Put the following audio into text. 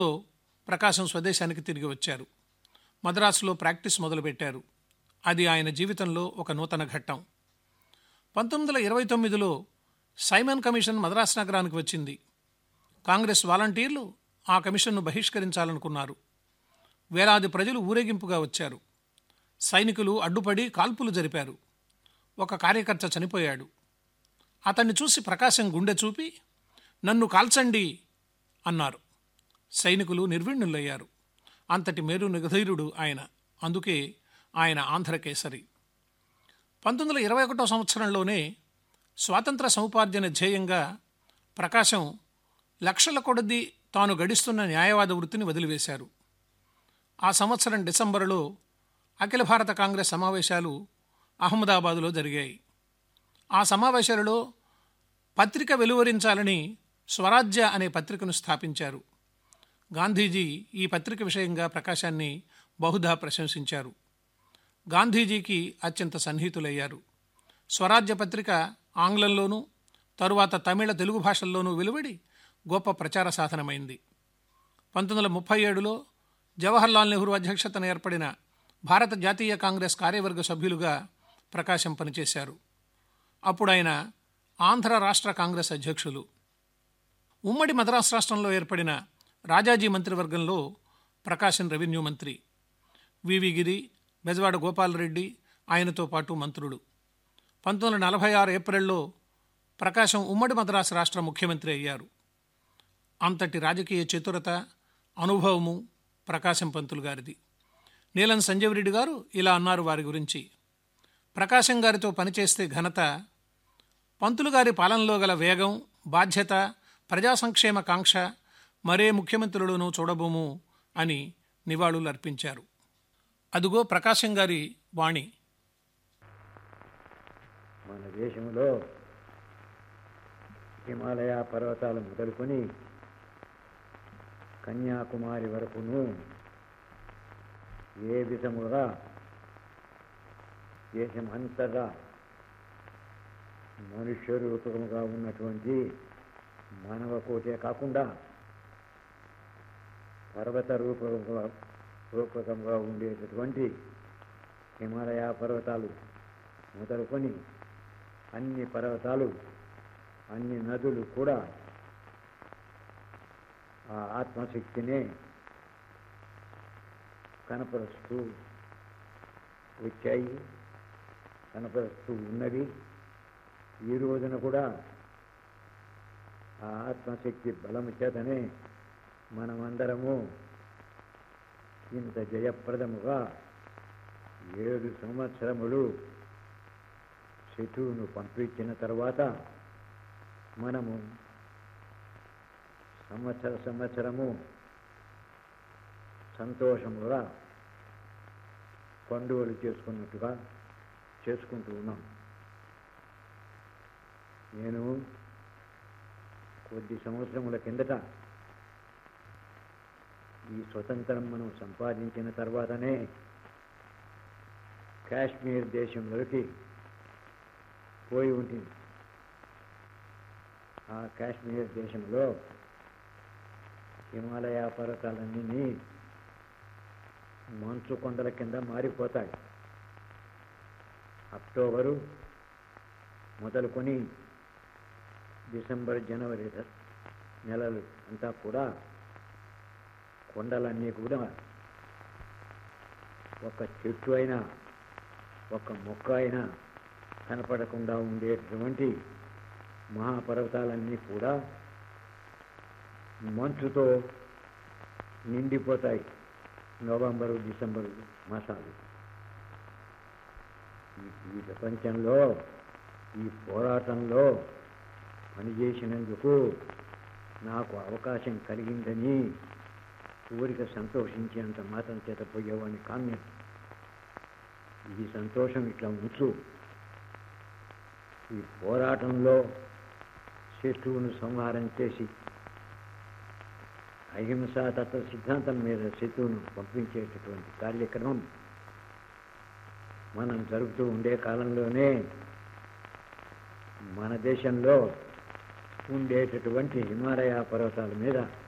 ప్రకాశం స్వదేశానికి తిరిగి వచ్చారు మద్రాసులో ప్రాక్టీస్ మొదలుపెట్టారు అది ఆయన జీవితంలో ఒక నూతన ఘట్టం పంతొమ్మిది వందల ఇరవై తొమ్మిదిలో సైమన్ కమిషన్ మద్రాసు నగరానికి వచ్చింది కాంగ్రెస్ వాలంటీర్లు ఆ కమిషన్ను బహిష్కరించాలనుకున్నారు వేలాది ప్రజలు ఊరేగింపుగా వచ్చారు సైనికులు అడ్డుపడి కాల్పులు జరిపారు ఒక కార్యకర్త చనిపోయాడు అతన్ని చూసి ప్రకాశం గుండె చూపి నన్ను కాల్చండి అన్నారు సైనికులు నిర్విణ్ణులయ్యారు అంతటి మేరు నిగధీరుడు ఆయన అందుకే ఆయన ఆంధ్రకేసరి పంతొమ్మిది వందల ఇరవై ఒకటో సంవత్సరంలోనే స్వాతంత్ర సముపార్జన ధ్యేయంగా ప్రకాశం లక్షల కొడది తాను గడిస్తున్న న్యాయవాద వృత్తిని వదిలివేశారు ఆ సంవత్సరం డిసెంబరులో అఖిల భారత కాంగ్రెస్ సమావేశాలు అహ్మదాబాదులో జరిగాయి ఆ సమావేశాలలో పత్రిక వెలువరించాలని స్వరాజ్య అనే పత్రికను స్థాపించారు గాంధీజీ ఈ పత్రిక విషయంగా ప్రకాశాన్ని బహుధా ప్రశంసించారు గాంధీజీకి అత్యంత సన్నిహితులయ్యారు స్వరాజ్య పత్రిక ఆంగ్లంలోనూ తరువాత తమిళ తెలుగు భాషల్లోనూ వెలువడి గొప్ప ప్రచార సాధనమైంది పంతొమ్మిది వందల ముప్పై ఏడులో జవహర్లాల్ నెహ్రూ అధ్యక్షతన ఏర్పడిన భారత జాతీయ కాంగ్రెస్ కార్యవర్గ సభ్యులుగా ప్రకాశం పనిచేశారు అప్పుడు ఆయన ఆంధ్ర రాష్ట్ర కాంగ్రెస్ అధ్యక్షులు ఉమ్మడి మద్రాసు రాష్ట్రంలో ఏర్పడిన రాజాజీ మంత్రివర్గంలో ప్రకాశం రెవెన్యూ మంత్రి వివి గిరి బెజవాడ గోపాలరెడ్డి ఆయనతో పాటు మంత్రులు పంతొమ్మిది వందల నలభై ఆరు ఏప్రిల్లో ప్రకాశం ఉమ్మడి మద్రాసు రాష్ట్ర ముఖ్యమంత్రి అయ్యారు అంతటి రాజకీయ చతురత అనుభవము ప్రకాశం పంతులు గారిది నీలం సంజీవరెడ్డి గారు ఇలా అన్నారు వారి గురించి ప్రకాశం గారితో పనిచేస్తే ఘనత పంతులు గారి పాలనలో గల వేగం బాధ్యత ప్రజా సంక్షేమ కాంక్ష మరే ముఖ్యమంత్రులను చూడబోము అని నివాళులు అర్పించారు అదుగో ప్రకాశం గారి వాణి మన దేశంలో హిమాలయ పర్వతాలు మొదలుకొని కన్యాకుమారి వరకును ఏ విధముగా దేశమంతటా మనుష్య రూపకముగా ఉన్నటువంటి మానవ కోటే కాకుండా పర్వత రూపకంగా రూపకంగా ఉండేటటువంటి హిమాలయ పర్వతాలు మొదలుకొని అన్ని పర్వతాలు అన్ని నదులు కూడా ఆ ఆత్మశక్తినే కనపరుస్తూ వచ్చాయి కనపరుస్తూ ఉన్నవి ఈ రోజున కూడా ఆ ఆత్మశక్తి బలము చేతనే మనమందరము ఇంత జయప్రదముగా ఏడు సంవత్సరములు శత్రువును పంపించిన తర్వాత మనము సంవత్సర సంవత్సరము సంతోషముగా పండుగలు చేసుకున్నట్టుగా చేసుకుంటూ ఉన్నాం నేను కొద్ది సంవత్సరముల కిందట ఈ స్వతంత్రం మనం సంపాదించిన తర్వాతనే కాశ్మీర్ దేశంలోకి పోయి ఉంటుంది ఆ కాశ్మీర్ దేశంలో హిమాలయ పర్వతాలన్నీ మంచు కొండల కింద మారిపోతాయి అక్టోబరు మొదలుకొని డిసెంబర్ జనవరి నెలలు అంతా కూడా కొండలన్నీ కూడా ఒక చెట్టు అయినా ఒక మొక్క అయినా కనపడకుండా ఉండేటటువంటి మహాపర్వతాలన్నీ కూడా మంచుతో నిండిపోతాయి నవంబరు డిసెంబరు మాసాలు ఈ- ఈ ప్రపంచంలో ఈ పోరాటంలో పనిచేసినందుకు నాకు అవకాశం కలిగిందని ఊరిక సంతోషించేంత మాత్రం చేత పోయేవాడిని కామ్యం ఈ సంతోషం ఇట్లా ఉంచు ఈ పోరాటంలో శత్రువును సంహారం చేసి అహింసా తత్వ సిద్ధాంతం మీద శత్రువును పంపించేటటువంటి కార్యక్రమం మనం జరుపుతూ ఉండే కాలంలోనే మన దేశంలో ఉండేటటువంటి హిమాలయ పర్వతాల మీద